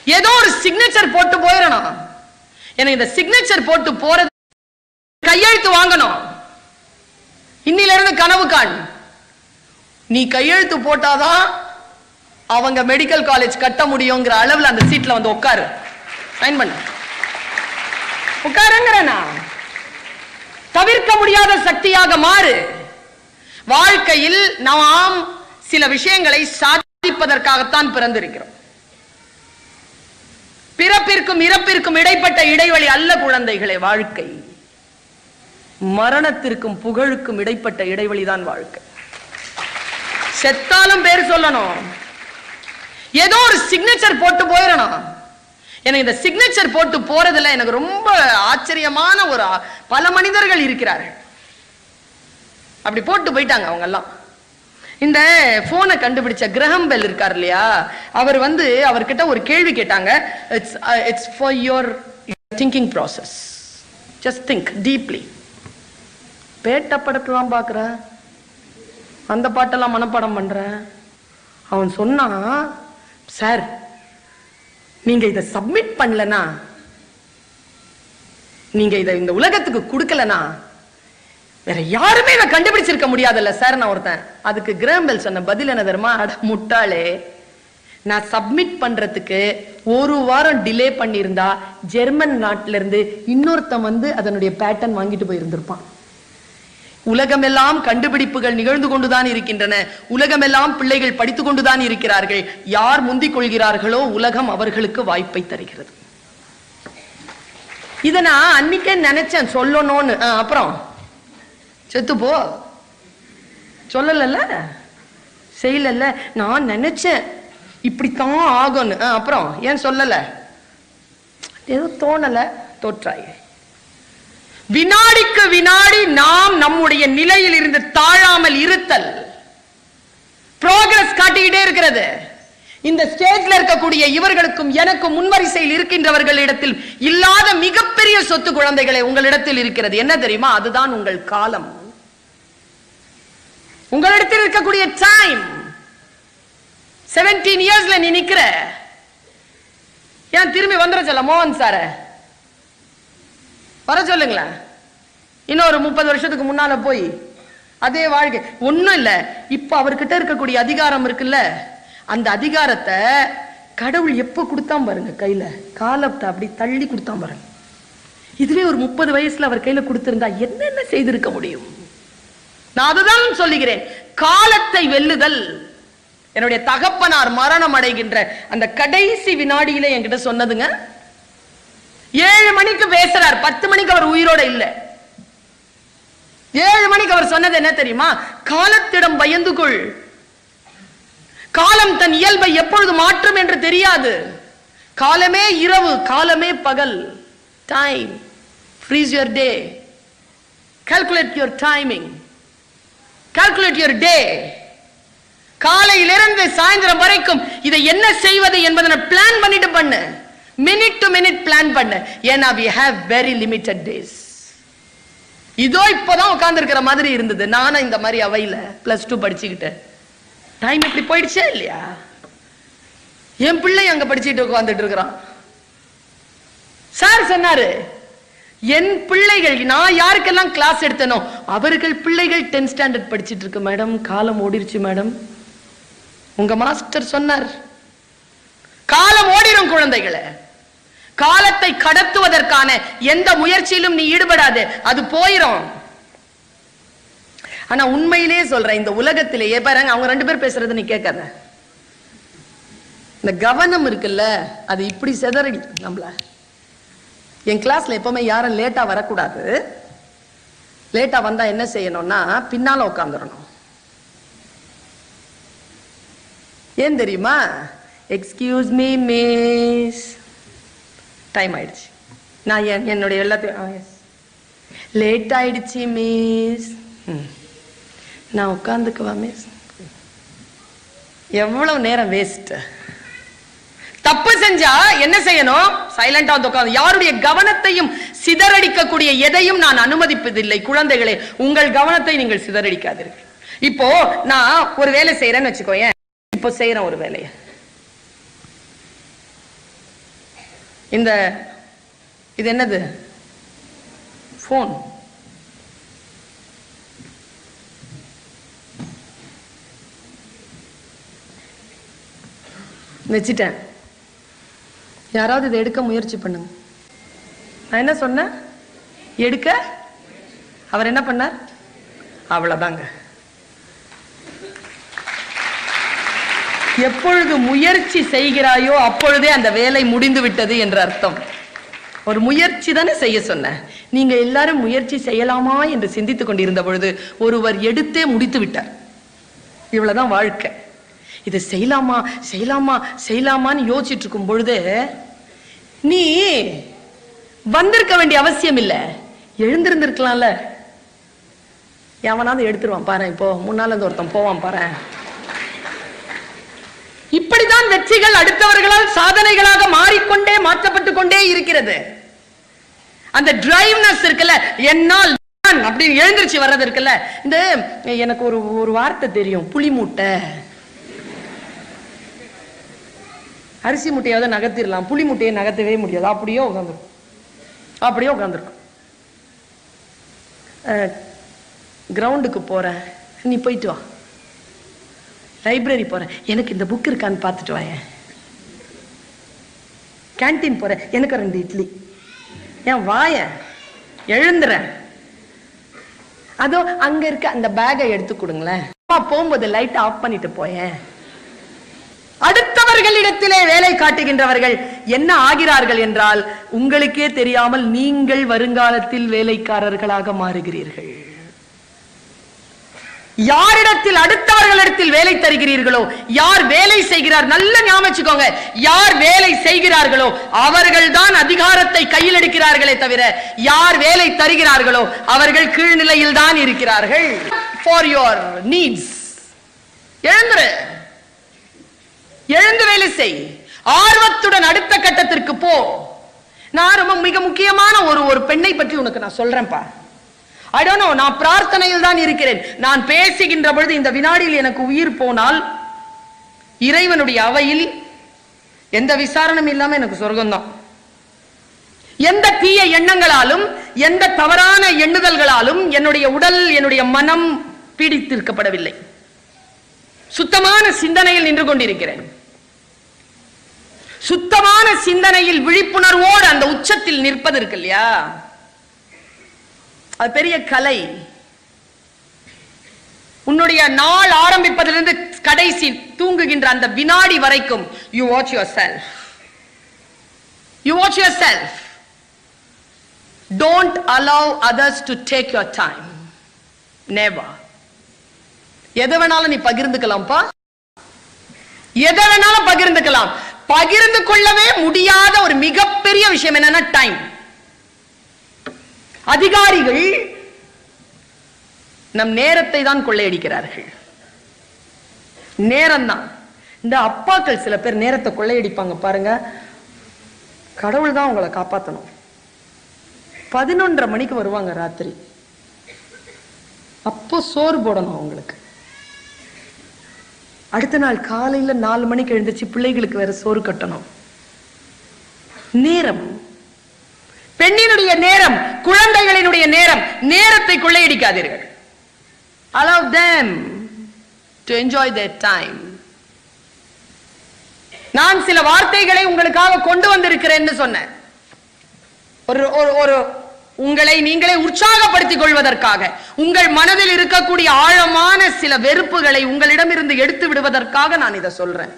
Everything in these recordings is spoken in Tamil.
ஏதோ ஒரு சிக்னேச்சர் போட்டு போயிடணும் எனக்கு இந்த சிக்னேச்சர் போட்டு போறது கையெழுத்து வாங்கணும் இன்னில இருந்து கனவு காண் நீ கையெழுத்து போட்டாதான் அவங்க மெடிக்கல் காலேஜ் கட்ட முடியுங்கிற அளவுல அந்த சீட்ல வந்து உட்காரு சைன் பண்ணு உட்காருங்கிறேனா தவிர்க்க முடியாத சக்தியாக மாறு வாழ்க்கையில் நாம் சில விஷயங்களை சாதிப்பதற்காகத்தான் பிறந்திருக்கிறோம் பிறப்பிற்கும் இறப்பிற்கும் இடைப்பட்ட இடைவெளி அல்ல குழந்தைகளே வாழ்க்கை மரணத்திற்கும் புகழுக்கும் இடைப்பட்ட இடைவெளிதான் வாழ்க்கை செத்தாலும் பேர் சொல்லணும் ஏதோ ஒரு சிக்னேச்சர் போட்டு போயிடணும் எனக்கு இந்த சிக்னேச்சர் போட்டு போறதுல எனக்கு ரொம்ப ஆச்சரியமான ஒரு ஆ- பல மனிதர்கள் இருக்கிறார்கள் அப்படி போட்டு போயிட்டாங்க அவங்க எல்லாம் இந்த போனை கண்டுபிடிச்ச கிரகம் பெல் இருக்கார் இல்லையா அவர் வந்து அவர்கிட்ட ஒரு கேள்வி கேட்டாங்க it's it's for your thinking process just think deeply Petta படத்தெல்லாம் பார்க்குறேன் அந்த பாட்டெல்லாம் மனப்பாடம் பண்றேன் அவன் சொன்னான் சார் நீங்க இதை சப்மிட் பண்ணலனா நீங்க இதை இந்த உலகத்துக்கு கொடுக்கலனா வேற யாருமே இதை கண்டுபிடிச்சிருக்க முடியாதுல்ல சார் நான் ஒருத்தன் அதுக்கு கிராம்பெல் சொன்ன பதில் என்ன தெரியுமா அட முட்டாளே நான் சப்மிட் பண்றதுக்கு ஒரு வாரம் டிலே பண்ணியிருந்தா ஜெர்மன் நாட்டில இருந்து இன்னொருத்தன் வந்து அதனுடைய பேட்டர்ன் வாங்கிட்டு போயிருந்திருப்பான் உலகமெல்லாம் கண்டுபிடிப்புகள் நிகழ்ந்து கொண்டுதான் இருக்கின்றன உலகமெல்லாம் பிள்ளைகள் படித்துக் கொண்டுதான் இருக்கிறார்கள் யார் முந்திக் கொள்கிறார்களோ உலகம் அவர்களுக்கு வாய்ப்பை தருகிறது இத நான் அன்னைக்கே நினைச்சேன் சொல்லணும்னு ஆ, அப்புறம் செத்து போ சொல்லலல்ல செய்யலல்ல நான் நினைச்சேன் இப்படித்தான் ஆகும்னு ஆ, அப்புறம் ஏன் சொல்லல ஏதோ தோணல தோற்றாய் வினாடிக்கு வினாடி நாம் நம்முடைய நிலையில் இருந்து தாழாமல் இருத்தல் ப்ரோக்ரஸ் காட்டிக்கிட்டே இருக்கிறது இந்த ஸ்டேஜ்ல இருக்கக்கூடிய இவர்களுக்கும் எனக்கும் முன்வரிசையில் இருக்கின்றவர்களிடத்தில் இல்லாத மிகப்பெரிய சொத்து குழந்தைகளை உங்களிடத்தில் இருக்கிறது என்ன தெரியுமா அதுதான் உங்கள் காலம் உங்களிடத்தில் இருக்கக்கூடிய டைம் 17 இயர்ஸ்ல நீ நிக்கிற ஏன் திரும்பி வந்துட சொல்ல மோகன் சார வர சொல்லுங்களேன் இன்னும் ஒரு முப்பது வருஷத்துக்கு முன்னால போய் அதே வாழ்க்கை ஒண்ணும் இல்ல இப்ப அவர்கிட்ட இருக்கக்கூடிய அதிகாரம் இருக்குல்ல அந்த அதிகாரத்தை கடவுள் எப்ப கொடுத்தான் பாருங்க கையில காலத்தை அப்படி தள்ளி கொடுத்தான் பாருங்க இதுவே ஒரு முப்பது வயசுல அவர் கையில கொடுத்திருந்தா என்னென்ன செய்திருக்க முடியும் நான் அதுதான் சொல்லுகிறேன் காலத்தை வெல்லுதல் என்னுடைய தகப்பனார் மரணம் அடைகின்ற அந்த கடைசி வினாடியில என்கிட்ட சொன்னதுங்க ஏழு மணிக்கு பேசுறார் பத்து மணிக்கு அவர் உயிரோட இல்ல ஏழு மணிக்கு அவர் சொன்னது என்ன தெரியுமா காலத்திடம் பயந்து கொள் காலம் தன் இயல்பை எப்பொழுது மாற்றும் என்று தெரியாது காலமே இரவு காலமே பகல் time freeze your day calculate your timing calculate your day காலையிலிருந்து சாயந்தரம் வரைக்கும் இதை என்ன செய்வது என்பதை பிளான் பண்ணிட்டு பண்ணு மினிட் டு மினிட் பிளான் பண்ணு ஏன்னா we have very limited days இதோ இப்போதான் உட்கார்ந்து இருக்கிற மாதிரி இருந்தது நானும் இந்த மாதிரி அவையில பிளஸ் டூ படிச்சுக்கிட்டு டைம் இப்படி போயிடுச்சே இல்லையா என் பிள்ளை அங்க படிச்சுட்டு உட்கார்ந்துட்டு இருக்கிறான் சார் சொன்னாரு என் பிள்ளைகள் நான் யாருக்கெல்லாம் கிளாஸ் எடுத்தனோ அவர்கள் பிள்ளைகள் 10th ஸ்டாண்டர்ட் படிச்சிட்டு இருக்கு மேடம் காலம் ஓடிருச்சு மேடம் உங்க மாஸ்டர் சொன்னார் காலம் ஓடிரும் குழந்தைகளே காலத்தை கடத்துவதற்கான எந்த முயற்சியிலும் நீ ஈடுபடாது அது போயிரும் ஆனா உண்மையிலேயே சொல்றேன் இந்த உலகத்திலேயே பாருங்க அவங்க ரெண்டு பேர் பேசுறது நீ கேட்காத இந்த கவனம் இருக்குல்ல அது இப்படி செதறடி நம்மள என் கிளாஸ்ல எப்பவுமே யாரும் லேட்டா வரக்கூடாது லேட்டா வந்தா என்ன செய்யணும்னா பின்னால உட்காந்துடணும் ஏன் தெரியுமா எக்ஸ்கியூஸ் மீ மிஸ் டைம் ஆயிடுச்சு நான் என் என்னுடைய எல்லாத்தையும் லேட் ஆயிடுச்சு மிஸ் நான் உட்காந்துக்குவா மிஸ் எவ்வளவு நேரம் வேஸ்ட் தப்பு செஞ்சா என்ன செய்யணும் சைலண்டா வந்து உட்காந்து யாருடைய கவனத்தையும் சிதறடிக்கக்கூடிய எதையும் நான் அனுமதிப்பதில்லை குழந்தைகளே உங்கள் கவனத்தை நீங்கள் சிதறடிக்காதீர்கள் இப்போ நான் ஒரு வேலை செய்யறேன்னு வச்சுக்கோயேன் இப்போ செய்யறேன் ஒரு வேலையை இந்த இது என்னது ஃபோன் வச்சிட்டேன் யாராவது இதை எடுக்க முயற்சி பண்ணுங்க நான் என்ன சொன்னேன் எடுக்க அவர் என்ன பண்ணார் அவ்வளவுதாங்க எப்பொழுது முயற்சி செய்கிறாயோ அப்பொழுதே அந்த வேலை முடிந்து விட்டது என்ற அர்த்தம் ஒரு முயற்சி தானே செய்ய சொன்ன நீங்க எல்லாரும் முயற்சி செய்யலாமா என்று சிந்தித்துக் கொண்டிருந்த பொழுது ஒருவர் எடுத்தே முடித்து விட்டார் இவ்வளவுதான் வாழ்க்கை இது செய்யலாமா செய்யலாமா செய்யலாமான்னு யோசிச்சுட்டு இருக்கும் பொழுது நீ வந்திருக்க வேண்டிய அவசியம் இல்ல எழுந்திருந்திருக்கலாம்ல எவனாவது எடுத்துருவான் பாரு இப்போ முன்னால இருந்து ஒருத்தன் போவான் பாரு இப்படிதான் வெற்றிகள் அடுத்தவர்களால் சாதனைகளாக மாறிக்கொண்டே மாற்றப்பட்டு கொண்டே இருக்கிறது அந்த டிரைவ்னஸ் இருக்குல்ல என்னால் நான் அப்படின்னு எழுந்திருச்சு வர்றது இருக்குல்ல இந்த எனக்கு ஒரு ஒரு வார்த்தை தெரியும் புளி மூட்டை அரிசி முட்டையாவது நகர்த்திடலாம் புளி முட்டையை நகர்த்தவே முடியாது அப்படியே உட்காந்துருக்கும் அப்படியே உட்காந்துருக்கும் கிரவுண்டுக்கு போறேன் நீ போயிட்டு வா லைப்ரரி போறேன் எனக்கு இந்த புக் இருக்கான்னு பார்த்துட்டு வாயேன் கேண்டீன் போறேன் எனக்கு ரெண்டு இட்லி ஏன் வாயேன் எழுந்துறேன் அதோ அங்க இருக்க அந்த பேக்கை எடுத்து கொடுங்களேன் அப்பா போகும்போது லைட் ஆஃப் பண்ணிட்டு போயேன் அடுத்தவர்களிடத்திலே வேலை காட்டுகின்றவர்கள் என்ன ஆகிறார்கள் என்றால் உங்களுக்கே தெரியாமல் நீங்கள் வருங்காலத்தில் வேலைக்காரர்களாக மாறுகிறீர்கள் யாரிடத்தில் அடுத்தவர்களிடத்தில் வேலை தருகிறீர்களோ யார் வேலை செய்கிறார் நல்ல ஞாபகம் வச்சுக்கோங்க யார் வேலை செய்கிறார்களோ அவர்கள் தான் அதிகாரத்தை கையில் எடுக்கிறார்களே தவிர யார் வேலை தருகிறார்களோ அவர்கள் கீழ்நிலையில் தான் இருக்கிறார்கள் ஃபார் யோர் நீட்ஸ் எழுந்துரு எழுந்து வேலை செய் ஆர்வத்துடன் அடுத்த கட்டத்திற்கு போ நான் ரொம்ப மிக முக்கியமான ஒரு ஒரு பெண்ணை பற்றி உனக்கு நான் சொல்றேன்ப்பா ஐ டோன்ட் நோ நான் பிரார்த்தனையில் தான் இருக்கிறேன் நான் பேசுகின்ற பொழுது இந்த வினாடியில் எனக்கு உயிர் போனால் இறைவனுடைய அவையில் எந்த விசாரணையும் இல்லாம எனக்கு சொர்க்கம்தான் எந்த தீய எண்ணங்களாலும் எந்த தவறான எண்ணுதல்களாலும் என்னுடைய உடல் என்னுடைய மனம் பீடித்திருக்கப்படவில்லை சுத்தமான சிந்தனையில் நின்று கொண்டிருக்கிறேன் சுத்தமான சிந்தனையில் விழிப்புணர்வோடு அந்த உச்சத்தில் நிற்பது இருக்கு இல்லையா அது பெரிய கலை உன்னுடைய நாள் ஆரம்பிப்பதிலிருந்து கடைசி தூங்குகின்ற அந்த வினாடி வரைக்கும் you watch yourself you watch yourself don't allow others to take your time never எதை வேணாலும் நீ பகிர்ந்துக்கலாம்ப்பா எதை வேணாலும் பகிர்ந்துக்கலாம் பகிர்ந்து கொள்ளவே முடியாத ஒரு மிகப்பெரிய விஷயம் என்னன்னா டைம் அதிகாரிகள் நம் நேரத்தை தான் கொள்ளையடிக்கிறார்கள் நேரம் தான் இந்த அப்பாக்கள் சில பேர் நேரத்தை கொள்ளையடிப்பாங்க பாருங்க கடவுள் தான் உங்களை காப்பாத்தணும் பதினொன்றரை மணிக்கு வருவாங்க ராத்திரி அப்போ சோறு போடணும் அவங்களுக்கு அடுத்த நாள் காலையில நாலு மணிக்கு எழுந்துச்சு பிள்ளைகளுக்கு வேற சோறு கட்டணும் நேரம் பெண்ணினுடைய நேரம் குழந்தைகளினுடைய நேரம் நேரத்தை கொள்ளையடிக்காதீர்கள் allow them to enjoy their time நான் சில வார்த்தைகளை உங்களுக்காக கொண்டு வந்திருக்கிறேன்னு சொன்னேன் ஒரு ஒரு ஒரு உங்களை நீங்களே உற்சாகப்படுத்திக் கொள்வதற்காக உங்கள் மனதில் இருக்கக்கூடிய ஆழமான சில வெறுப்புகளை உங்களிடமிருந்து எடுத்து விடுவதற்காக நான் இதை சொல்றேன்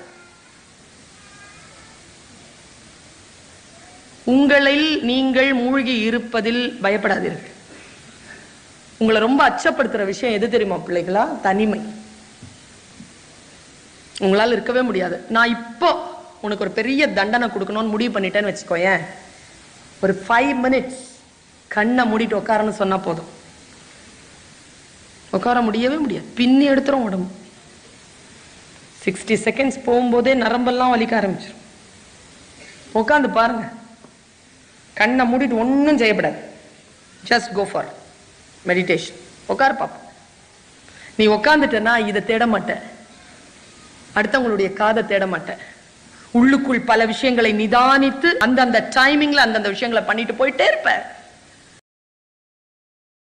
உங்களில் நீங்கள் மூழ்கி இருப்பதில் பயப்படாதீர்கள் உங்களை ரொம்ப அச்சப்படுத்துற விஷயம் எது தெரியுமா பிள்ளைகளா தனிமை உங்களால் இருக்கவே முடியாது நான் இப்போ உனக்கு ஒரு பெரிய தண்டனை கொடுக்கணும்னு முடிவு பண்ணிட்டேன்னு வச்சுக்கோயேன் ஒரு ஃபைவ் மினிட்ஸ் கண்ணை மூடிட்டு உட்காரன்னு சொன்னா போதும் உட்கார முடியவே முடியாது பின்னி எடுத்துரும் உடம்பு சிக்ஸ்டி செகண்ட்ஸ் போகும்போதே நரம்பெல்லாம் வலிக்க ஆரம்பிச்சிடும் உட்காந்து பாருங்க கண்ணை மூடிட்டு ஒன்றும் செய்யப்படாது ஜஸ்ட் கோ ஃபார் மெடிடேஷன் உட்கார் பாப்போம் நீ உட்காந்துட்டனா இதை தேட மாட்ட அடுத்தவங்களுடைய காதை தேட மாட்ட உள்ளுக்குள் பல விஷயங்களை நிதானித்து அந்தந்த டைமிங்ல அந்தந்த விஷயங்களை பண்ணிட்டு போயிட்டே இருப்ப